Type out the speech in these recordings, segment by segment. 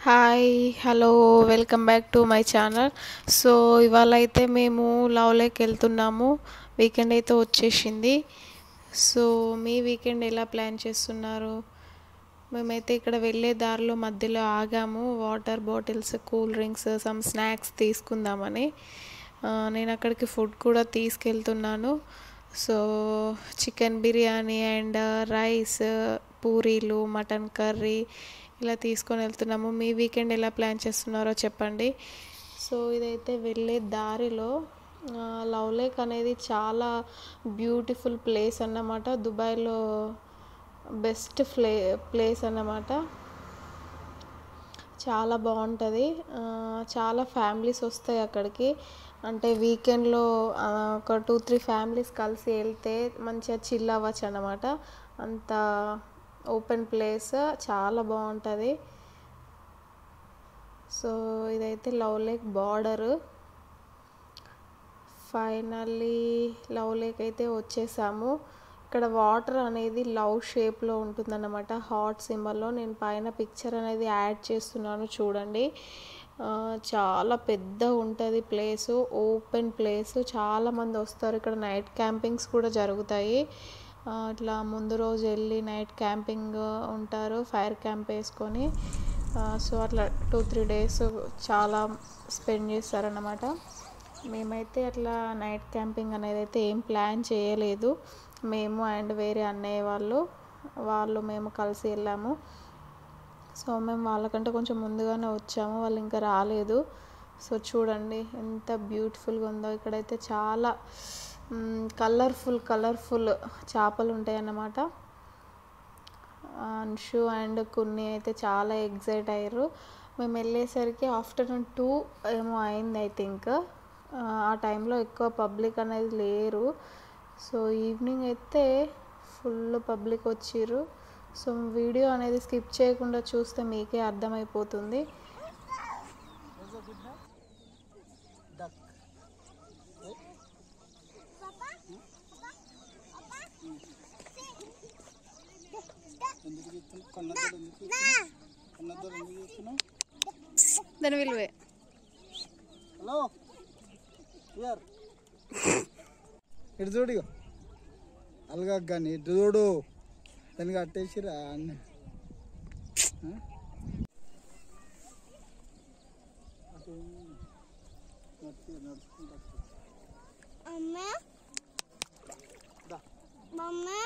Hi hello welcome back to my channel so ఇవాళ అయితే మేము లవ్ లేక్ వెళ్తున్నాము వీకెండ్ అయితే వచ్చేసింది సో మీ వీకెండ్ ఎలా ప్లాన్ చేస్తున్నారు మేమైతే ఇక్కడ వెళ్ళే దారిలో మధ్యలో ఆగాము water bottles cool drinks some snacks తీసుకుందామని ఆ, నేను అక్కడికి ఫుడ్ కూడా తీసుకెళ్తున్నాను so chicken biryani and rice పూరీలు మటన్ కర్రీ ఇలా తీసుకొని వెళ్తున్నాము మీ వీకెండ్ ఎలా ప్లాన్ చేస్తున్నారో చెప్పండి సో ఇదైతే వెళ్ళే దారిలో ఆ, లవ్ లేక్ అనేది చాలా బ్యూటిఫుల్ ప్లేస్ అన్నమాట దుబాయ్లో బెస్ట్ ప్లే ప్లేస్ అన్నమాట చాలా బాగుంటుంది ఆ, చాలా ఫ్యామిలీస్ వస్తాయి అక్కడికి అంటే వీకెండ్లో ఒక టూ త్రీ ఫ్యామిలీస్ కలిసి వెళ్తే మంచిగా చిల్ అవ్వచ్చు అన్నమాట అంత ఓపెన్ ప్లేస్ చాలా బాగుంటుంది సో ఇదైతే Love Lake border finally Love Lake అయితే వచ్చేసాము ఇక్కడ వాటర్ అనేది లవ్ షేప్లో ఉంటుందన్నమాట హాట్ సింబల్లో నేను పైన పిక్చర్ అనేది యాడ్ చేస్తున్నాను చూడండి ఆ, చాలా పెద్ద ఉంటుంది ప్లేసు ఓపెన్ ప్లేస్ చాలామంది వస్తారు ఇక్కడ నైట్ క్యాంపింగ్స్ కూడా జరుగుతాయి ఆ, ఇట్లా ముందు రోజు వెళ్ళి నైట్ క్యాంపింగ్ ఉంటారు ఫైర్ క్యాంప్ వేసుకొని ఆ, సో అట్లా టూ త్రీ డేస్ చాలా స్పెండ్ చేస్తారన్నమాట మేమైతే అట్లా నైట్ క్యాంపింగ్ అనేది అయితే ఏం ప్లాన్ చేయలేదు మేము అండ్ వేరే అన్నయ్య వాళ్ళు వాళ్ళు మేము కలిసి వెళ్ళాము సో మేము వాళ్ళకంటే కొంచెం ముందుగానే వచ్చాము వాళ్ళు ఇంకా రాలేదు సో చూడండి ఎంత బ్యూటిఫుల్గా ఉందో ఇక్కడైతే చాలా కలర్ఫుల్ కలర్ఫుల్ చేపలు ఉంటాయి అన్నమాట అన్షు అండ్ కొన్ని అయితే చాలా ఎగ్జైట్ అయ్యారు మేము వెళ్ళేసరికి ఆఫ్టర్నూన్ టూ ఏమో అయింది ఐ థింక్ ఆ టైంలో ఎక్కువ పబ్లిక్ అనేది లేరు సో ఈవినింగ్ అయితే ఫుల్ పబ్లిక్ వచ్చిర్రు సో వీడియో అనేది స్కిప్ చేయకుండా చూస్తే మీకే అర్థమైపోతుంది ఎందుకు చెప్తున్నావు కన్నద్దరు ఎందుకు చెప్తున్నావు కన్నద్దరు ఎందుకు చెప్తున్నావు దాని విలువే హలో ఇయర్ ఇటు చూడు ఇగో అలగా కానీ ఇటు చూడు దానికి అట్టేసిరా అన్ని ఆ? అటు నడుచు- నడుచుకుంటూ వస్తా. అమ్మా దా. మమ్మా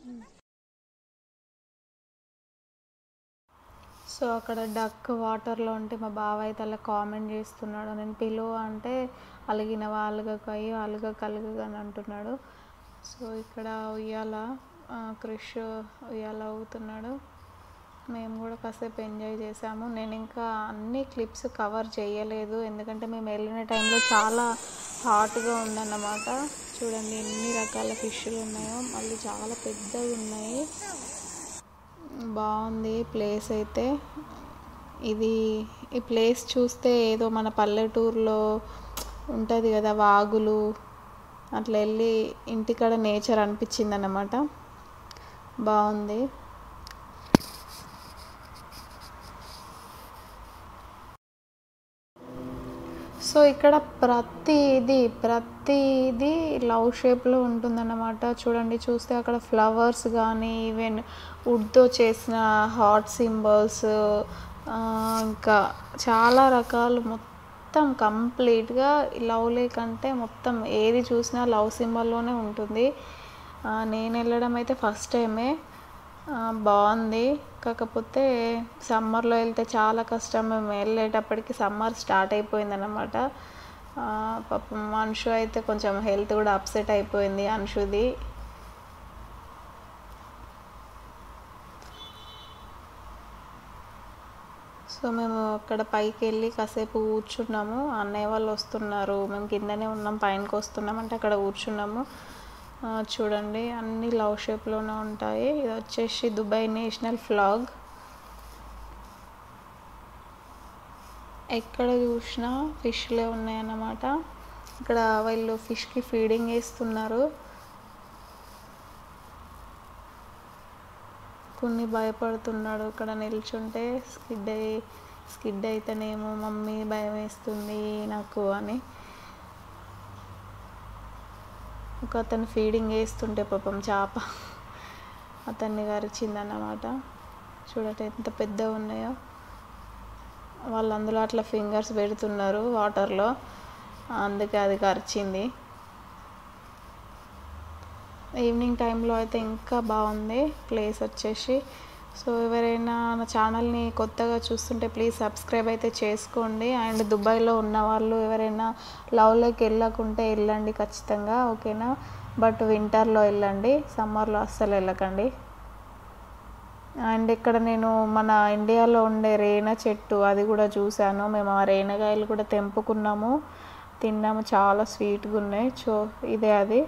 సో అక్కడ డక్ వాటర్లో ఉంటే మా బావ అయితే అలా కామెంట్ చేస్తున్నాడు నేను పిలువ అంటే అలిగినవా అలగకు అయ్యో అలగకు అలగకు అని అంటున్నాడు సో ఇక్కడ ఉయ్యాల ఆ, క్రిష్ ఉయ్యాల అవుతున్నాడు మేము కూడా కాసేపు ఎంజాయ్ చేసాము నేను ఇంకా అన్ని క్లిప్స్ కవర్ చేయలేదు ఎందుకంటే మేము వెళ్ళిన టైంలో చాలా హాట్గా ఉందన్నమాట చూడండి ఎన్ని రకాల ఫిష్లు ఉన్నాయో మళ్ళీ చాలా పెద్దవి ఉన్నాయి బాగుంది ప్లేస్ అయితే ఇది ఈ ప్లేస్ చూస్తే ఏదో మన పల్లెటూరులో ఉంటుంది కదా వాగులు అట్లా వెళ్ళి ఇంటికాడ నేచర్ అనిపించింది అన్నమాట బాగుంది సో ఇక్కడ ప్రతిది ప్రతిది లవ్ షేప్లో ఉంటుందన్నమాట చూడండి చూస్తే అక్కడ ఫ్లవర్స్ కానీ ఈవెన్ వుడ్తో చేసిన హార్ట్ సింబల్స్ ఇంకా చాలా రకాలు మొత్తం కంప్లీట్గా లవ్ లేక్ అంటే మొత్తం ఏది చూసినా లవ్ సింబల్లోనే ఉంటుంది ఆ, నేను వెళ్ళడం అయితే ఫస్ట్ టైమే ఆ, బాగుంది కాకపోతే సమ్మర్లో వెళ్తే చాలా కష్టం మేము వెళ్ళేటప్పటికి సమ్మర్ స్టార్ట్ అయిపోయింది అనమాట పాపం అంశు అయితే కొంచెం హెల్త్ కూడా అప్సెట్ అయిపోయింది అంశుది సో మేము అక్కడ పైకి వెళ్ళి కాసేపు కూర్చున్నాము అన్నయ్య వాళ్ళు వస్తున్నారు మేము కిందనే ఉన్నాం పైనకి వస్తున్నాం అంటే అక్కడ కూర్చున్నాము ఆ, చూడండి అన్ని లవ్ షేప్లోనే ఉంటాయి ఇది వచ్చేసి దుబాయ్ నేషనల్ ఫ్లాగ్ ఎక్కడ చూసినా ఫిష్లే ఉన్నాయన్నమాట ఇక్కడ వీళ్ళు ఫిష్కి ఫీడింగ్ వేస్తున్నారు కొన్ని భయపడుతున్నాడు ఇక్కడ నిల్చుంటే స్కిడ్ అయ్యి స్కిడ్ అయితేనేమో మమ్మీ భయం వేస్తుంది నాకు అని ఒక అతను ఫీడింగ్ వేస్తుంటే పాపం చేప అతన్ని కరిచిందన్నమాట చూడట ఎంత పెద్దగా ఉన్నాయో వాళ్ళు అందులో అట్లా ఫింగర్స్ పెడుతున్నారు వాటర్లో అందుకే అది కరిచింది ఈవినింగ్ టైంలో అయితే ఇంకా బాగుంది ప్లేస్ వచ్చేసి సో ఎవరైనా నా ఛానల్ని కొత్తగా చూస్తుంటే ప్లీజ్ సబ్స్క్రైబ్ అయితే చేసుకోండి అండ్ దుబాయ్లో ఉన్న వాళ్ళు ఎవరైనా లవ్లోకి వెళ్ళకుంటే వెళ్ళండి ఖచ్చితంగా ఓకేనా బట్ వింటర్లో వెళ్ళండి సమ్మర్లో అస్సలు వెళ్ళకండి అండ్ ఇక్కడ నేను మన ఇండియాలో ఉండే రేణ చెట్టు అది కూడా చూశాను మేము ఆ రేణగాయలు కూడా తెంపుకున్నాము తిన్నాము చాలా స్వీట్గా ఉన్నాయి చో ఇదే అది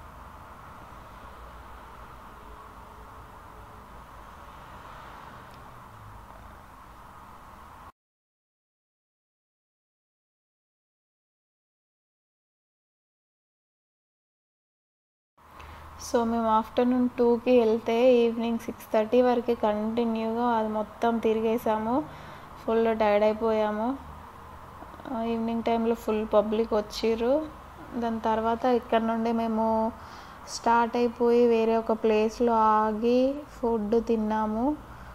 సో మేము ఆఫ్టర్నూన్ టూకి వెళ్తే ఈవినింగ్ సిక్స్ థర్టీ వరకు కంటిన్యూగా అది మొత్తం తిరిగేసాము ఫుల్ టైర్డ్ అయిపోయాము ఈవినింగ్ టైంలో ఫుల్ పబ్లిక్ వచ్చిర్రు దాని తర్వాత ఇక్కడ నుండి మేము స్టార్ట్ అయిపోయి వేరే ఒక ప్లేస్లో ఆగి ఫుడ్ తిన్నాము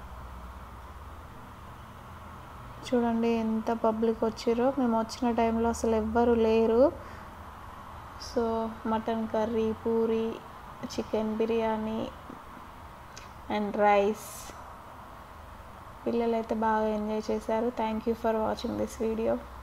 చూడండి ఎంత పబ్లిక్ వచ్చిర్రో మేము వచ్చిన టైంలో అసలు ఎవ్వరు లేరు so mutton curry puri chicken biryani and rice పిల్లలు అయితే బాగా ఎంజాయ్ చేశారు thank you for watching this video